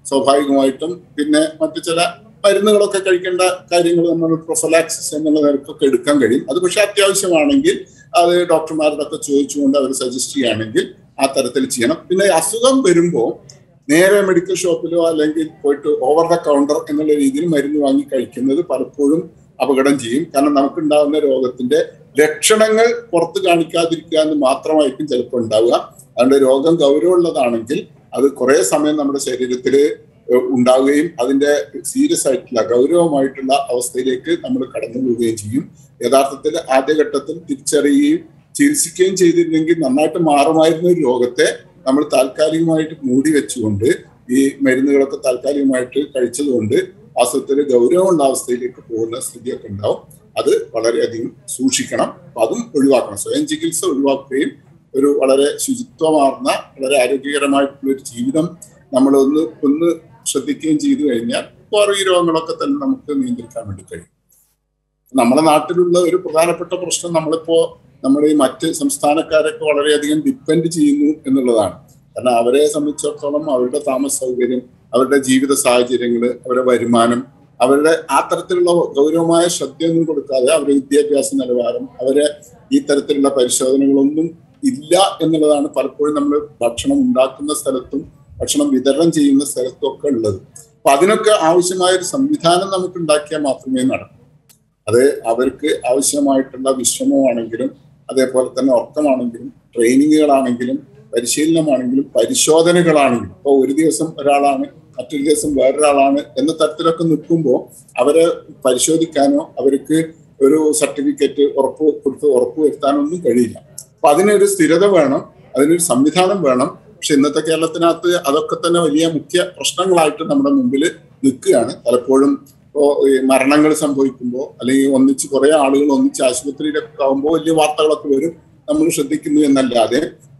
സ്വാഭാവികമായിട്ടും പിന്നെ മറ്റു ചില മരുന്നുകളൊക്കെ കഴിക്കേണ്ട കാര്യങ്ങൾ നമ്മൾ പ്രൊഫലാക്സിസ് എന്നുള്ള നിരക്കൊക്കെ എടുക്കാൻ കഴിയും അത് പക്ഷെ അത്യാവശ്യമാണെങ്കിൽ അത് ഡോക്ടർമാരുടെ ഒക്കെ ചോദിച്ചുകൊണ്ട് അവർ സജസ്റ്റ് ചെയ്യുകയാണെങ്കിൽ ആ തരത്തിൽ ചെയ്യണം പിന്നെ അസുഖം വരുമ്പോൾ നേരെ മെഡിക്കൽ ഷോപ്പിലോ അല്ലെങ്കിൽ പോയിട്ട് ഓവർ ദ കൗണ്ടർ എന്നുള്ള രീതിയിൽ മരുന്ന് വാങ്ങി കഴിക്കുന്നത് പലപ്പോഴും അപകടം ചെയ്യും കാരണം നമുക്കുണ്ടാകുന്ന രോഗത്തിന്റെ ലക്ഷണങ്ങൾ പുറത്ത് കാണിക്കാതിരിക്കുക എന്ന് മാത്രമായിരിക്കും ചിലപ്പോൾ ഉണ്ടാവുക അതുകൊണ്ട് രോഗം ഗൗരവമുള്ളതാണെങ്കിൽ അത് കുറെ സമയം നമ്മുടെ ശരീരത്തിൽ ഉണ്ടാവുകയും അതിന്റെ സീരിയസ് ആയിട്ടുള്ള ഗൗരവമായിട്ടുള്ള അവസ്ഥയിലേക്ക് നമ്മൾ കടന്നു പോവുകയും ചെയ്യും യഥാർത്ഥത്തിൽ ആദ്യഘട്ടത്തിൽ തിരിച്ചറിയുകയും ചികിത്സിക്കുകയും ചെയ്തിരുന്നെങ്കിൽ നന്നായിട്ട് മാറുമായിരുന്ന ഒരു രോഗത്തെ നമ്മൾ താൽക്കാലികമായിട്ട് മൂടി വെച്ചുകൊണ്ട് ഈ മരുന്നുകളൊക്കെ താൽക്കാലികമായിട്ട് കഴിച്ചതുകൊണ്ട് വാസ്തവത്തിൽ ഗൗരവമുള്ള അവസ്ഥയിലേക്ക് പോകുന്ന സ്ഥിതിയൊക്കെ ഉണ്ടാവും അത് വളരെയധികം സൂക്ഷിക്കണം അപ്പൊ അതും ഒഴിവാക്കണം സ്വയം ചികിത്സ ഒഴിവാക്കുകയും ഒരു വളരെ ശുചിത്വമാർന്ന വളരെ ആരോഗ്യകരമായിട്ടുള്ള ഒരു ജീവിതം നമ്മൾ ഒന്ന് ഒന്ന് ശ്രദ്ധിക്കുകയും ചെയ്തു കഴിഞ്ഞാൽ വേറെ ഈ രോഗങ്ങളൊക്കെ തന്നെ നമുക്ക് നിയന്ത്രിക്കാൻ വേണ്ടി കഴിയും നമ്മുടെ നാട്ടിലുള്ള ഒരു പ്രധാനപ്പെട്ട പ്രശ്നം നമ്മളിപ്പോ നമ്മുടെ ഈ മറ്റ് സംസ്ഥാനക്കാരൊക്കെ വളരെയധികം ഡിപ്പെൻഡ് ചെയ്യുന്നു എന്നുള്ളതാണ് കാരണം അവരെ സംബന്ധിച്ചിടത്തോളം അവരുടെ താമസ സൗകര്യം അവരുടെ ജീവിത സാഹചര്യങ്ങൾ അവരുടെ വരുമാനം അവരുടെ ആ തരത്തിലുള്ള ഗൗരവമായ ശ്രദ്ധയൊന്നും കൊടുക്കാതെ അവരുടെ വിദ്യാഭ്യാസ നിലവാരം അവരെ ഈ തരത്തിലുള്ള പരിശോധനകളൊന്നും ഇല്ല എന്നുള്ളതാണ് പലപ്പോഴും നമ്മൾ ഭക്ഷണം ഉണ്ടാക്കുന്ന സ്ഥലത്തും ഭക്ഷണം വിതരണം ചെയ്യുന്ന സ്ഥലത്തും ഒക്കെ ഉള്ളത് അപ്പൊ അതിനൊക്കെ ആവശ്യമായ ഒരു സംവിധാനം നമുക്ക് ഉണ്ടാക്കിയാൽ മാത്രമേ നടക്കൂ അത് അവർക്ക് ആവശ്യമായിട്ടുള്ള വിശ്രമമാണെങ്കിലും അതേപോലെ തന്നെ ഉറക്കമാണെങ്കിലും ട്രെയിനിങ്ങുകളാണെങ്കിലും പരിശീലനമാണെങ്കിലും പരിശോധനകളാണെങ്കിലും ഇപ്പോൾ ഒരു ദിവസം ഒരാളാണ് മറ്റൊരു ദിവസം വേറൊരാളാണ് എന്ന തരത്തിലൊക്കെ നിൽക്കുമ്പോൾ അവരെ പരിശോധിക്കാനോ അവർക്ക് ഒരു സർട്ടിഫിക്കറ്റ് ഉറപ്പ് കൊടുത്ത് ഉറപ്പ് വരുത്താനോ ഒന്നും കഴിയില്ല അപ്പൊ അതിനൊരു സ്ഥിരത വേണം അതിനൊരു സംവിധാനം വേണം പക്ഷെ ഇന്നത്തെ കേരളത്തിനകത്ത് അതൊക്കെ തന്നെ വലിയ മുഖ്യ പ്രശ്നങ്ങളായിട്ട് നമ്മുടെ മുമ്പിൽ നിൽക്കുകയാണ് പലപ്പോഴും ഇപ്പോൾ ഈ മരണങ്ങൾ സംഭവിക്കുമ്പോൾ അല്ലെങ്കിൽ ഒന്നിച്ച് കുറെ ആളുകൾ ഒന്നിച്ച് ആശുപത്രിയിലൊക്കെ ആകുമ്പോൾ വലിയ വാർത്തകളൊക്കെ വരും നമ്മൾ ശ്രദ്ധിക്കുന്നു എന്നല്ലാതെ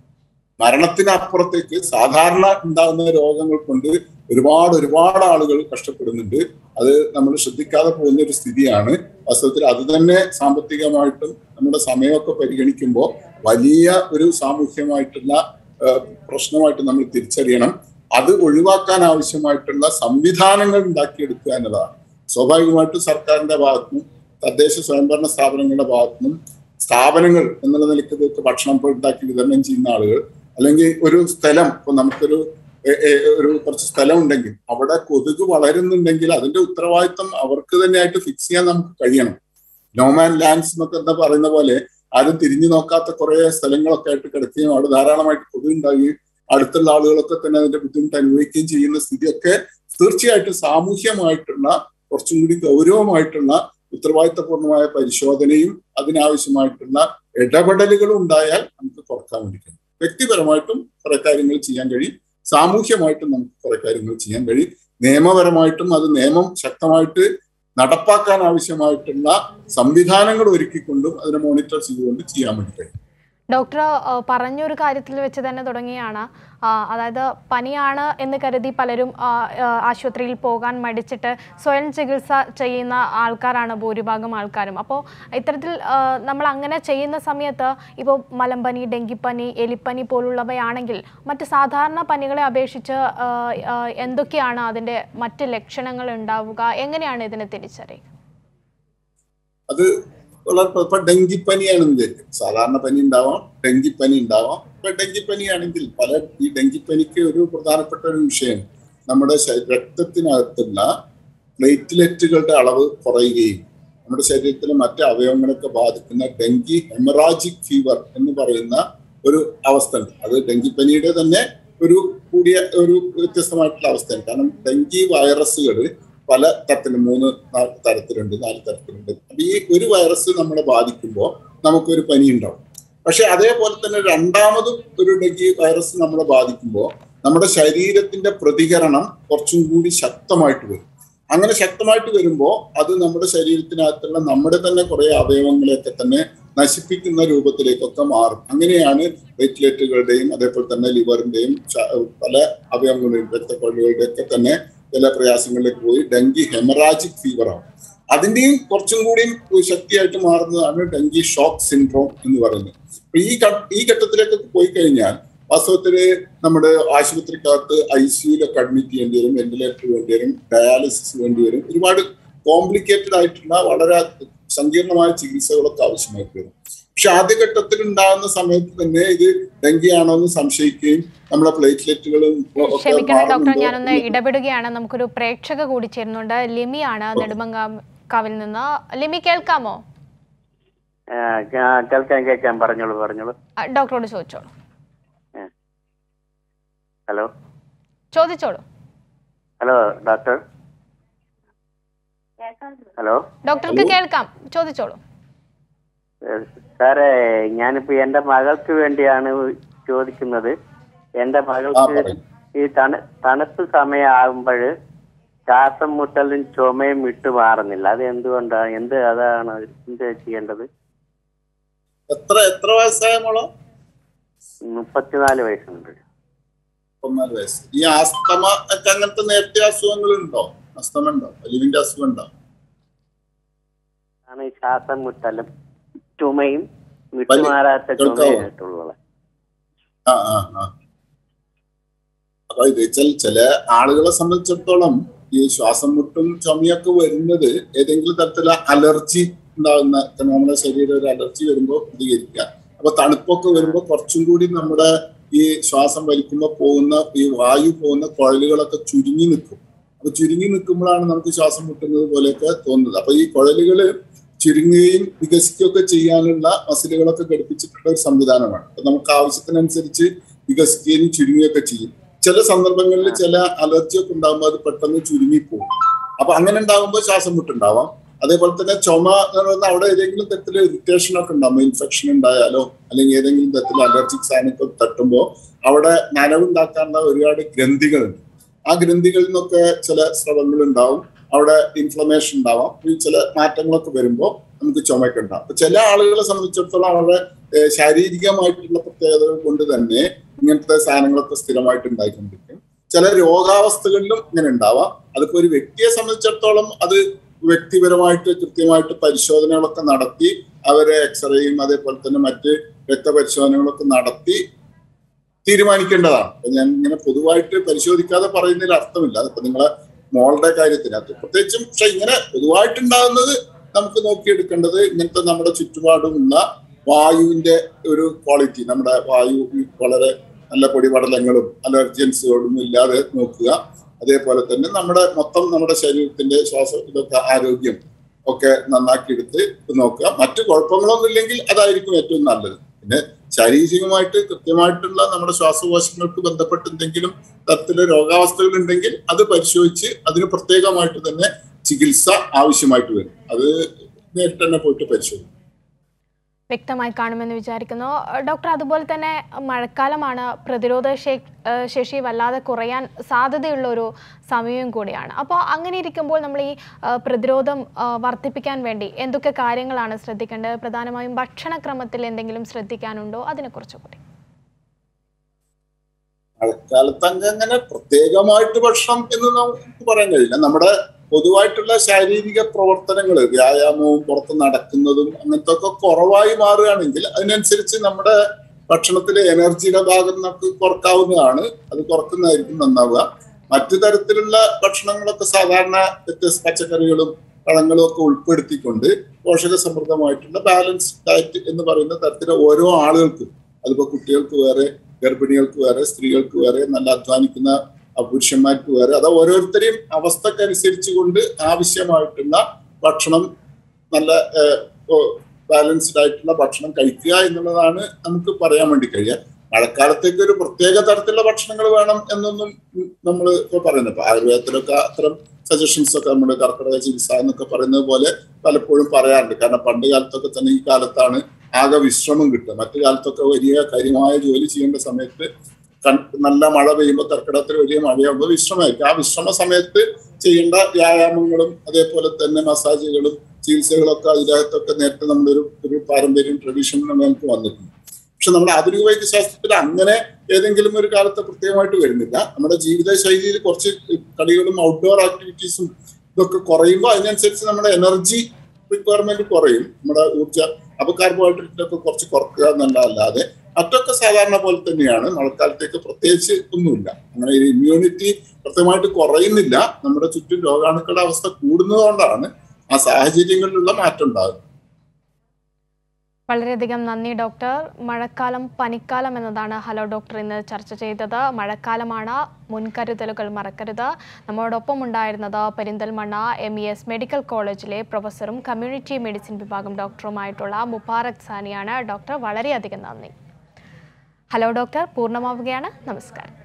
മരണത്തിനപ്പുറത്തേക്ക് സാധാരണ ഉണ്ടാകുന്ന രോഗങ്ങൾ കൊണ്ട് ഒരുപാട് ഒരുപാട് ആളുകൾ കഷ്ടപ്പെടുന്നുണ്ട് അത് നമ്മൾ ശ്രദ്ധിക്കാതെ പോകുന്ന ഒരു സ്ഥിതിയാണ് വാസ്തവത്തിൽ അത് തന്നെ സാമ്പത്തികമായിട്ടും നമ്മുടെ സമയമൊക്കെ പരിഗണിക്കുമ്പോൾ വലിയ ഒരു സാമൂഹ്യമായിട്ടുള്ള പ്രശ്നമായിട്ട് നമ്മൾ തിരിച്ചറിയണം അത് ഒഴിവാക്കാൻ ആവശ്യമായിട്ടുള്ള സംവിധാനങ്ങൾ ഉണ്ടാക്കിയെടുക്കുക എന്നതാണ് സ്വാഭാവികമായിട്ടും സർക്കാരിന്റെ ഭാഗത്തുനിന്നും തദ്ദേശ സ്വയംഭരണ സ്ഥാപനങ്ങളുടെ ഭാഗത്തുനിന്നും സ്ഥാപനങ്ങൾ എന്നുള്ള നിലയ്ക്ക് ഇതൊക്കെ ഭക്ഷണം ഉണ്ടാക്കി വിതരണം ചെയ്യുന്ന ആളുകൾ അല്ലെങ്കിൽ ഒരു സ്ഥലം ഇപ്പൊ നമുക്കൊരു ഒരു കുറച്ച് സ്ഥലം ഉണ്ടെങ്കിൽ അവിടെ കൊതുക് വളരുന്നുണ്ടെങ്കിൽ അതിന്റെ ഉത്തരവാദിത്വം അവർക്ക് തന്നെയായിട്ട് ഫിക്സ് ചെയ്യാൻ നമുക്ക് കഴിയണം നോമാൻ ലാൻഡ്സ് എന്നൊക്കെ എന്താ പറയുന്ന പോലെ ആരും തിരിഞ്ഞു നോക്കാത്ത കുറെ സ്ഥലങ്ങളൊക്കെ ആയിട്ട് കിടക്കുകയും അവിടെ ധാരാളമായിട്ട് കൊതുക് ഉണ്ടാവുകയും അടുത്തുള്ള ആളുകളൊക്കെ തന്നെ അതിന്റെ ബുദ്ധിമുട്ട് അനുഭവിക്കുകയും ചെയ്യുന്ന സ്ഥിതിയൊക്കെ തീർച്ചയായിട്ടും സാമൂഹ്യമായിട്ടുള്ള കുറച്ചും കൂടി ഗൗരവമായിട്ടുള്ള ഉത്തരവാദിത്തപൂർണമായ പരിശോധനയും അതിനാവശ്യമായിട്ടുള്ള ഇടപെടലുകളും ഉണ്ടായാൽ നമുക്ക് കുറക്കാൻ വേണ്ടി കഴിയും വ്യക്തിപരമായിട്ടും കുറെ കാര്യങ്ങൾ ചെയ്യാൻ കഴിയും സാമൂഹ്യമായിട്ടും നമുക്ക് കുറെ കാര്യങ്ങൾ ചെയ്യാൻ കഴിയും നിയമപരമായിട്ടും അത് നിയമം ശക്തമായിട്ട് നടപ്പാക്കാൻ ആവശ്യമായിട്ടുള്ള സംവിധാനങ്ങൾ ഒരുക്കിക്കൊണ്ടും അതിനെ മോണിറ്റർ ചെയ്തുകൊണ്ട് ചെയ്യാൻ വേണ്ടി കഴിയും ഡോക്ടർ പറഞ്ഞൊരു കാര്യത്തിൽ വെച്ച് തന്നെ തുടങ്ങിയാണ് അതായത് പനിയാണ് എന്ന് കരുതി പലരും ആശുപത്രിയിൽ പോകാൻ മടിച്ചിട്ട് സ്വയം ചികിത്സ ചെയ്യുന്ന ആൾക്കാരാണ് ഭൂരിഭാഗം ആൾക്കാരും അപ്പോൾ ഇത്തരത്തിൽ നമ്മൾ അങ്ങനെ ചെയ്യുന്ന സമയത്ത് ഇപ്പോൾ മലമ്പനി ഡെങ്കിപ്പനി എലിപ്പനി പോലുള്ളവയാണെങ്കിൽ മറ്റ് സാധാരണ പനികളെ അപേക്ഷിച്ച് എന്തൊക്കെയാണ് അതിൻ്റെ മറ്റ് ലക്ഷണങ്ങൾ ഉണ്ടാവുക എങ്ങനെയാണ് ഇതിനെ തിരിച്ചറിയുക അത് വളരെ ഇപ്പൊ ഡെങ്കിപ്പനിയാണെന്ന് വിചാരിക്കും സാധാരണ പനി ഉണ്ടാവാം ഡെങ്കിപ്പനി ഉണ്ടാവാം ഇപ്പൊ ഡെങ്കിപ്പനിയാണെങ്കിൽ പല ഈ ഡെങ്കിപ്പനിക്ക് ഒരു പ്രധാനപ്പെട്ട ഒരു വിഷയം നമ്മുടെ രക്തത്തിനകത്തുള്ള പ്ലേറ്റ്ലെറ്റുകളുടെ അളവ് കുറയുകയും നമ്മുടെ ശരീരത്തിലെ മറ്റ് അവയവങ്ങളൊക്കെ ബാധിക്കുന്ന ഡെങ്കി ഹെമറാജിക് ഫീവർ എന്ന് പറയുന്ന ഒരു അവസ്ഥ ഉണ്ട് അത് ഡെങ്കിപ്പനിയുടെ തന്നെ ഒരു കൂടിയ ഒരു വ്യത്യസ്തമായിട്ടുള്ള അവസ്ഥയാണ് കാരണം ഡെങ്കി വൈറസുകൾ പല തരത്തിലും മൂന്ന് തരത്തിലുണ്ട് നാല് തരത്തിലുണ്ട് അപ്പൊ ഈ ഒരു വൈറസ് നമ്മളെ ബാധിക്കുമ്പോൾ നമുക്കൊരു പനി ഉണ്ടാവും പക്ഷെ അതേപോലെ തന്നെ രണ്ടാമതും ഒരു ഡെങ്കി വൈറസ് നമ്മളെ ബാധിക്കുമ്പോൾ നമ്മുടെ ശരീരത്തിന്റെ പ്രതികരണം കുറച്ചും കൂടി ശക്തമായിട്ട് വരും അങ്ങനെ ശക്തമായിട്ട് വരുമ്പോൾ അത് നമ്മുടെ ശരീരത്തിനകത്തുള്ള നമ്മുടെ തന്നെ കുറെ അവയവങ്ങളെയൊക്കെ തന്നെ നശിപ്പിക്കുന്ന രൂപത്തിലേക്കൊക്കെ മാറും അങ്ങനെയാണ് പ്ലേറ്റ്ലെറ്റുകളുടെയും അതേപോലെ തന്നെ ലിവറിന്റെയും പല അവയവങ്ങളുടെയും രക്തക്കൊള്ളുകളുടെയും ഒക്കെ തന്നെ ചില പ്രയാസങ്ങളിലേക്ക് പോയി ഡെങ്കി ഹെമറാജിക് ഫീവർ ആവും അതിന്റെയും കുറച്ചും കൂടിയും ശക്തിയായിട്ട് മാറുന്നതാണ് ഡെങ്കി ഷോക്ക് സിൻഡ്രോം എന്ന് പറയുന്നത് ഈ ഈ ഘട്ടത്തിലേക്ക് പോയി കഴിഞ്ഞാൽ വാസ്തവത്തില് നമ്മുടെ ആശുപത്രിക്കകത്ത് ഐ സിയുലൊക്കെ അഡ്മിറ്റ് ചെയ്യേണ്ടി വരും വെന്റിലേറ്റർ വേണ്ടി വരും ഡയാലിസിസ് വേണ്ടി വരും ഒരുപാട് കോംപ്ലിക്കേറ്റഡ് ആയിട്ടുള്ള വളരെ സങ്കീർണമായ ചികിത്സകളൊക്കെ ആവശ്യമായിട്ട് വരും പക്ഷെ ആദ്യഘട്ടത്തിൽ ഉണ്ടാകുന്ന സമയത്ത് തന്നെ ഇത് ഡെങ്കിയാണോ എന്ന് സംശയിക്കുകയും നമ്മുടെ പ്ലേറ്റ്ലെറ്റുകളും ഒക്കെ ക്ഷമിക്കണം ഡോക്ടർ മാറുന്നുണ്ടോ ഞാനൊന്ന് ഇടപെടുകയാണ് നമുക്കൊരു പ്രേക്ഷക കൂടി ചേരുന്നുണ്ട് ലിമിയാണ് നെടുമങ്കാവിൽ നിന്ന് ലിമി കേൾക്കാമോ ആ, കേ- കേൾക്കാൻ കേൾക്കാൻ പറഞ്ഞോളൂ പറഞ്ഞോളൂ ആ, ഡോക്ടറോട് ചോദിച്ചോളൂ ഹലോ ചോദിച്ചോളൂ ഹലോ ഡോക്ടർ ഹലോ ഡോക്ടർക്ക് കേൾക്കാം ചോദിച്ചോളൂ ഏഹ് സാറേ ഞാനിപ്പോ എന്റെ മകൾക്ക് വേണ്ടിയാണ് ചോദിക്കുന്നത് എന്റെ ആ മകൾക്ക് പറയും ഈ തണു തണുപ്പ് സമയമാകുമ്പോൾ ശ്വാസം മുട്ടലും ചുമയും വിട്ടു മാറുന്നില്ല അത് എന്തുകൊണ്ടാണ് എന്ത് അതാണ് എന്ത് ചെയ്യേണ്ടത് എത്ര എത്ര വയസ്സായ മോളോ മുപ്പത്തിനാല് വയസ്സുണ്ട് പതിനാല് വയസ്സ് ഈ ആസ്തമ ഒക്കെ അങ്ങനത്തെ നേരത്തെ അസുഖങ്ങൾ ഉണ്ടോ അസ്തമ ഉണ്ടോ അലിവിന്റെ അസുഖം ഉണ്ടോ ആണ് ഈ ശ്വാസം മുട്ടലും ചുമയും വിട്ടുമാറാത്ത ചുമയായിട്ടുള്ളത് ആ ആ ആ അപ്പൊ ഇത് വെച്ചാൽ ചില ആളുകളെ സംബന്ധിച്ചിടത്തോളം ഈ ശ്വാസം മുട്ടും ചുമയൊക്കെ വരുന്നത് ഏതെങ്കിലും തരത്തിലുള്ള അലർജി ഉണ്ടാകുന്ന നമ്മുടെ ശരീരം ഒരു അലർജി വരുമ്പോൾ പ്രതികരിക്കുക അപ്പൊ തണുപ്പൊക്കെ വരുമ്പോൾ കുറച്ചും കൂടി നമ്മുടെ ഈ ശ്വാസം വലിക്കുമ്പോൾ പോകുന്ന ഈ വായു പോകുന്ന കുഴലുകളൊക്കെ ചുരുങ്ങി നിൽക്കും അപ്പൊ ചുരുങ്ങി നിൽക്കുമ്പോഴാണ് നമുക്ക് ശ്വാസം മുട്ടുന്നത് പോലെയൊക്കെ തോന്നുന്നത് അപ്പൊ ഈ കുഴലുകള് ചുരുങ്ങുകയും വികസിക്കുകയൊക്കെ ചെയ്യാനുള്ള മസിലുകളൊക്കെ ഘടിപ്പിച്ചിട്ടുള്ള ഒരു സംവിധാനമാണ് അപ്പൊ നമുക്ക് ആവശ്യത്തിനനുസരിച്ച് വികസിക്കുകയും ചുരുങ്ങുകയൊക്കെ ചെയ്യും ചില സന്ദർഭങ്ങളിൽ ചില അലർജി ഒക്കെ ഉണ്ടാകുമ്പോൾ അത് പെട്ടെന്ന് ചുരുങ്ങിപ്പോകും അപ്പൊ അങ്ങനെ ഉണ്ടാകുമ്പോൾ ശ്വാസം മുട്ടുണ്ടാവാം അതേപോലെ തന്നെ ചുമ എന്ന് പറയുന്നത് അവിടെ ഏതെങ്കിലും തരത്തില് ഇറിറ്റേഷൻ ഒക്കെ ഉണ്ടാകുമ്പോൾ ഇൻഫെക്ഷൻ ഉണ്ടായാലോ അല്ലെങ്കിൽ ഏതെങ്കിലും തരത്തിൽ അലർജിക് സാധനമൊക്കെ തട്ടുമ്പോൾ അവിടെ നനവുണ്ടാക്കാനുള്ള ഒരുപാട് ഗ്രന്ഥികളുണ്ട് ആ ഗ്രന്ഥികളിൽ നിന്നൊക്കെ ചില സ്രവങ്ങൾ ഉണ്ടാവും അവിടെ ഇൻഫ്ലമേഷൻ ഉണ്ടാവാം ഈ ചില മാറ്റങ്ങളൊക്കെ വരുമ്പോൾ നമുക്ക് ചുമയൊക്കെ ഉണ്ടാവും അപ്പൊ ചില ആളുകളെ സംബന്ധിച്ചിടത്തോളം അവരുടെ ഏഹ്, ശാരീരികമായിട്ടുള്ള പ്രത്യേകതകൾ കൊണ്ട് തന്നെ ഇങ്ങനത്തെ സാധനങ്ങളൊക്കെ സ്ഥിരമായിട്ട് ഉണ്ടായിക്കൊണ്ടിരിക്കും ചില രോഗാവസ്ഥകളിലും ഇങ്ങനെ ഉണ്ടാവാം അതിപ്പോ ഒരു വ്യക്തിയെ സംബന്ധിച്ചിടത്തോളം അത് വ്യക്തിപരമായിട്ട് കൃത്യമായിട്ട് പരിശോധനകളൊക്കെ നടത്തി അവരെ എക്സ്റേയും അതേപോലെ തന്നെ മറ്റ് രക്തപരിശോധനകളൊക്കെ നടത്തി തീരുമാനിക്കേണ്ടതാണ് അപ്പൊ ഞാൻ ഇങ്ങനെ പൊതുവായിട്ട് പരിശോധിക്കാതെ പറയുന്നതിൽ അർത്ഥമില്ല അതിപ്പോ നിങ്ങളെ മോളുടെ കാര്യത്തിനകത്ത് പ്രത്യേകിച്ചും പക്ഷെ ഇങ്ങനെ പൊതുവായിട്ടുണ്ടാകുന്നത് നമുക്ക് നോക്കിയെടുക്കേണ്ടത് ഇങ്ങനത്തെ നമ്മുടെ ചുറ്റുപാടുമുള്ള വായുവിന്റെ ഒരു ക്വാളിറ്റി നമ്മുടെ വായു വളരെ നല്ല പൊടിപടലങ്ങളും അലർജൻസുകളും ഇല്ലാതെ നോക്കുക അതേപോലെ തന്നെ നമ്മുടെ മൊത്തം നമ്മുടെ ശരീരത്തിന്റെ ശ്വാസ ഇതൊക്കെ ആരോഗ്യം ഒക്കെ നന്നാക്കി എടുത്ത് നോക്കുക മറ്റു കുഴപ്പങ്ങളൊന്നും ഇല്ലെങ്കിൽ അതായിരിക്കും ഏറ്റവും നല്ലത് പിന്നെ ശാരീരികമായിട്ട് കൃത്യമായിട്ടുള്ള നമ്മുടെ ശ്വാസകോശങ്ങൾക്ക് ബന്ധപ്പെട്ട് എന്തെങ്കിലും തരത്തിലുള്ള രോഗാവസ്ഥകൾ ഉണ്ടെങ്കിൽ അത് പരിശോധിച്ച് അതിന് പ്രത്യേകമായിട്ട് തന്നെ ചികിത്സ ആവശ്യമായിട്ട് വരും അത് നേരിട്ട് തന്നെ പോയിട്ട് പരിശോധിക്കും വ്യക്തമായി കാണുമെന്ന് വിചാരിക്കുന്നു ഡോക്ടർ അതുപോലെ തന്നെ മഴക്കാലമാണ് പ്രതിരോധ ശേ- ഏഹ് ശേഷി വല്ലാതെ കുറയാൻ സാധ്യതയുള്ള ഒരു സമയവും കൂടിയാണ് അപ്പോൾ അങ്ങനെ ഇരിക്കുമ്പോൾ നമ്മൾ ഈ ഏഹ് പ്രതിരോധം ഏഹ് വർദ്ധിപ്പിക്കാൻ വേണ്ടി എന്തൊക്കെ കാര്യങ്ങളാണ് ശ്രദ്ധിക്കേണ്ടത് പ്രധാനമായും ഭക്ഷണക്രമത്തിൽ എന്തെങ്കിലും ശ്രദ്ധിക്കാനുണ്ടോ അതിനെക്കുറിച്ച് കൂടി മഴക്കാലത്ത് അങ്ങ് അങ്ങനെ പ്രത്യേകമായിട്ട് ഭക്ഷണം എന്ന് നമുക്ക് പറയാൻ കഴിയില്ല നമ്മുടെ പൊതുവായിട്ടുള്ള ശാരീരിക പ്രവർത്തനങ്ങൾ വ്യായാമവും പുറത്ത് നടക്കുന്നതും അങ്ങനത്തെ ഒക്കെ കുറവായി മാറുകയാണെങ്കിൽ അതിനനുസരിച്ച് നമ്മുടെ ഭക്ഷണത്തിലെ എനർജിയുടെ ഭാഗം നമുക്ക് കുറക്കാവുന്നതാണ് അത് കുറക്കുന്നതായിരിക്കും നന്നാവുക മറ്റു തരത്തിലുള്ള ഭക്ഷണങ്ങളൊക്കെ സാധാരണ വ്യത്യസ്ത പച്ചക്കറികളും പഴങ്ങളും ഒക്കെ ഉൾപ്പെടുത്തിക്കൊണ്ട് പോഷക സമൃദ്ധമായിട്ടുള്ള ബാലൻസ് ഡയറ്റ് എന്ന് പറയുന്ന തരത്തിലെ ഓരോ ആളുകൾക്കും അതിപ്പോ കുട്ടികൾക്ക് വേറെ ഗർഭിണികൾക്ക് വേറെ സ്ത്രീകൾക്ക് വേറെ നല്ല അധ്വാനിക്കുന്ന ആ പുരുഷന്മാർക്ക് വേറെ അത് ഓരോരുത്തരെയും അവസ്ഥക്കനുസരിച്ച് കൊണ്ട് ആവശ്യമായിട്ടുള്ള ഭക്ഷണം നല്ല ബാലൻസ്ഡ് ആയിട്ടുള്ള ഭക്ഷണം കഴിക്കുക എന്നുള്ളതാണ് നമുക്ക് പറയാൻ വേണ്ടി കഴിയുക മഴക്കാലത്തേക്ക് ഒരു പ്രത്യേക തരത്തിലുള്ള ഭക്ഷണങ്ങൾ വേണം എന്നൊന്നും നമ്മൾ ഇപ്പൊ പറയുന്നത് ഇപ്പൊ ആയുർവേദത്തിലൊക്കെ അത്തരം സജഷൻസ് ഒക്കെ നമ്മുടെ കർക്കിടക ചികിത്സ എന്നൊക്കെ പറയുന്നത് പോലെ പലപ്പോഴും പറയാറുണ്ട് കാരണം പണ്ട് കാലത്തൊക്കെ തന്നെ ഈ കാലത്താണ് ആകെ വിശ്രമം കിട്ടുക മറ്റു കാലത്തൊക്കെ വലിയ കാര്യമായ ജോലി ചെയ്യേണ്ട സമയത്ത് കൺ- നല്ല മഴ പെയ്യുമ്പോൾ കർക്കിടകത്തിൽ വലിയ മഴയാകുമ്പോൾ വിശ്രമമായിരിക്കും ആ വിശ്രമ സമയത്ത് ചെയ്യേണ്ട വ്യായാമങ്ങളും അതേപോലെ തന്നെ മസാജുകളും ചികിത്സകളൊക്കെ അതിനകത്തൊക്കെ നേരത്തെ നമ്മളൊരു ഒരു പാരമ്പര്യം ട്രഡീഷൻ നമുക്ക് വന്നിട്ടുണ്ട് പക്ഷെ നമ്മുടെ ആധുനിക വൈദ്യശാസ്ത്രത്തിൽ അങ്ങനെ ഏതെങ്കിലും ഒരു കാലത്ത് പ്രത്യേകമായിട്ട് വരുന്നില്ല നമ്മുടെ ജീവിത ശൈലിയിൽ കുറച്ച് കളികളും ഔട്ട്ഡോർ ആക്ടിവിറ്റീസും ഇതൊക്കെ കുറയുമ്പോൾ അതിനനുസരിച്ച് നമ്മുടെ എനർജി റിക്വയർമെന്റ് കുറയും നമ്മുടെ ഊർജ്ജ അപ്പൊ കാർബോഹൈഡ്രേറ്റ് ഒക്കെ കുറച്ച് കുറക്കുക എന്നല്ലാതെ മറ്റൊക്കെ സാധാരണ പോലെ തന്നെയാണ് മഴക്കാലത്തേക്ക് പ്രത്യേകിച്ച് ഒന്നുമില്ല അങ്ങനെ ഒരു ഇമ്മ്യൂണിറ്റി കൃത്യമായിട്ട് കുറയുന്നില്ല നമ്മുടെ ചുറ്റും രോഗാണുക്കളുടെ അവസ്ഥ കൂടുന്നതുകൊണ്ടാണ് ആ സാഹചര്യങ്ങളിലുള്ള മാറ്റം ഉണ്ടാകുന്നത് വളരെയധികം നന്ദി ഡോക്ടർ മഴക്കാലം പനിക്കാലം എന്നതാണ് ഹലോ ഡോക്ടർ ഇന്ന് ചർച്ച ചെയ്തത് മഴക്കാലമാണ് മുൻകരുതലുകൾ മറക്കരുത് നമ്മോടൊപ്പം ഉണ്ടായിരുന്നത് Perinthalmanna M E S medical കോളേജിലെ പ്രൊഫസറും കമ്മ്യൂണിറ്റി മെഡിസിൻ വിഭാഗം ഡോക്ടറുമായിട്ടുള്ള മുബാറക് സാനിയാണ് ഡോക്ടർ വളരെയധികം നന്ദി ഹലോ ഡോക്ടർ പൂർണ്ണമാവുകയാണ് നമസ്കാരം